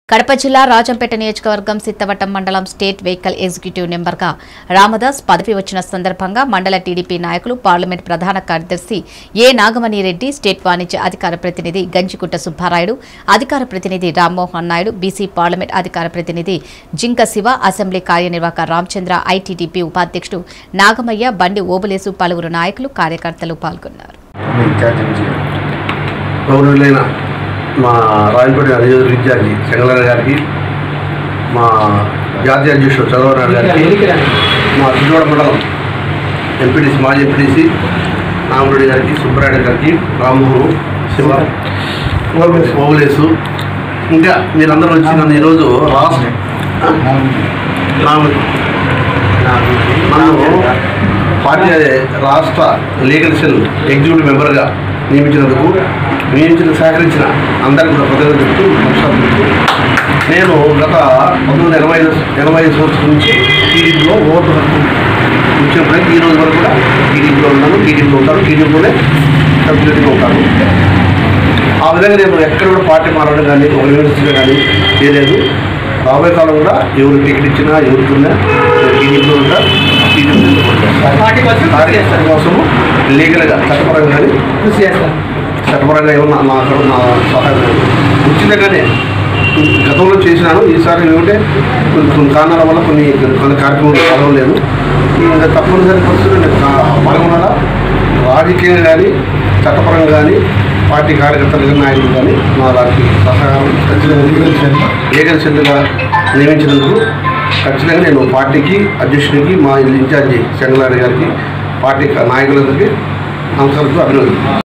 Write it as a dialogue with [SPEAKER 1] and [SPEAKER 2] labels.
[SPEAKER 1] కడప జిల్లా రాజంపేట నియోజకవర్గం సిత్తవటం మండలం స్టేట్ వెహికల్ ఎగ్జిక్యూటివ్ నెంబర్గా రామదాస్ పదవి వచ్చిన సందర్భంగా మండల టీడీపీ నాయకులు పార్లమెంట్ ప్రధాన కార్యదర్శి ఏ నాగమణి రెడ్డి స్టేట్ వాణిజ్య అధికార ప్రతినిధి గంజికుంట సుబ్బారాయుడు అధికార ప్రతినిధి రామ్మోహన్ నాయుడు బీసీ పార్లమెంట్ అధికార ప్రతినిధి జింక శివ అసెంబ్లీ కార్యనిర్వాహక రామచంద్ర ఐటీడీపీ ఉపాధ్యక్షుడు నాగమయ్య బండి ఓబులేసు పలువురు నాయకులు కార్యకర్తలు పాల్గొన్నారు
[SPEAKER 2] ఇన్ఛార్జ్ నుంచి గౌరవులైన మా రాజకోట నియోజకవర్గ ఇన్ఛార్జి చెంగలరావు గారికి మా జాతీయ అధ్యక్షుడు చంద్రబాబు గారికి మా సిద్ధోడ మండలం ఎంపీటీసీ మాజీ ఎంపీటీసీ నామరెడ్డి గారికి సుబ్బరాయుడు గారికి రామ్మోహన్ శివ ఓవలేసు ఇంకా మీరందరూ వచ్చి నన్ను ఈరోజు రాష్ట్ర నన్ను పార్టీ రాష్ట్ర లీగల్ సెల్ ఎగ్జిక్యూటివ్ మెంబర్గా నియమించినందుకు నియమించిన సహకరించిన అందరికీ కూడా కృతజ్ఞతలు చెప్తూ నమస్కారం చెప్తూ నేను గత పంతొమ్మిది వందల ఎనభై ఎనభై ఐదు సంవత్సరం నుంచి టీడీపీలో ఓటు హక్కు వచ్చినప్పటికీ ఈ రోజు వరకు కూడా టీడీపీలో ఉన్నాను టీడీపీలో ఉంటాను టీడీపీలోనే సభ్యుడిగా ఉంటాను ఆ విధంగా నేను ఎక్కడ కూడా పార్టీ మారడం కానీ ఒక యూనివర్సిటీలో కానీ చేయలేదు రాబోయే కాలం కూడా ఎవరు టికెట్ ఇచ్చినా ఎవరికి ఉన్నా టీడీపీలో ఉంటా టీడీపీలో
[SPEAKER 3] పార్టీ కోసం కృషి
[SPEAKER 2] పార్టీ
[SPEAKER 3] చేస్తారు.
[SPEAKER 2] కోసము లీగల్గా చట్టపరంగా కానీ
[SPEAKER 3] కృషి చేస్తారు
[SPEAKER 2] చట్టపరంగా ఏమన్నా మా నా సహాయం లేదు. ఉచితంగానే గతంలో చేసినాను ఈసారి ఏమిటంటే కొన్ని కొన్ని కారణాల వల్ల కొన్ని కొన్ని కార్యక్రమాలు పాల్గొనలేదు ఇంకా తప్పనిసరి పరిస్థితులు నేను కా- పాల్గొనాలా రాజకీయంగా కానీ చట్టపరంగా కానీ పార్టీ కార్యకర్తలు కానీ నాయకులు కానీ మా వారికి సహకారం ఖచ్చితంగా లీగల్ సెల్లుగా నియమించినందుకు ఖచ్చితంగా నేను పార్టీకి అధ్యక్షుడికి మా ఇన్ఛార్జి చెంగలారి గారికి పార్టీ నాయకులందరికీ నమస్కారం అభినందన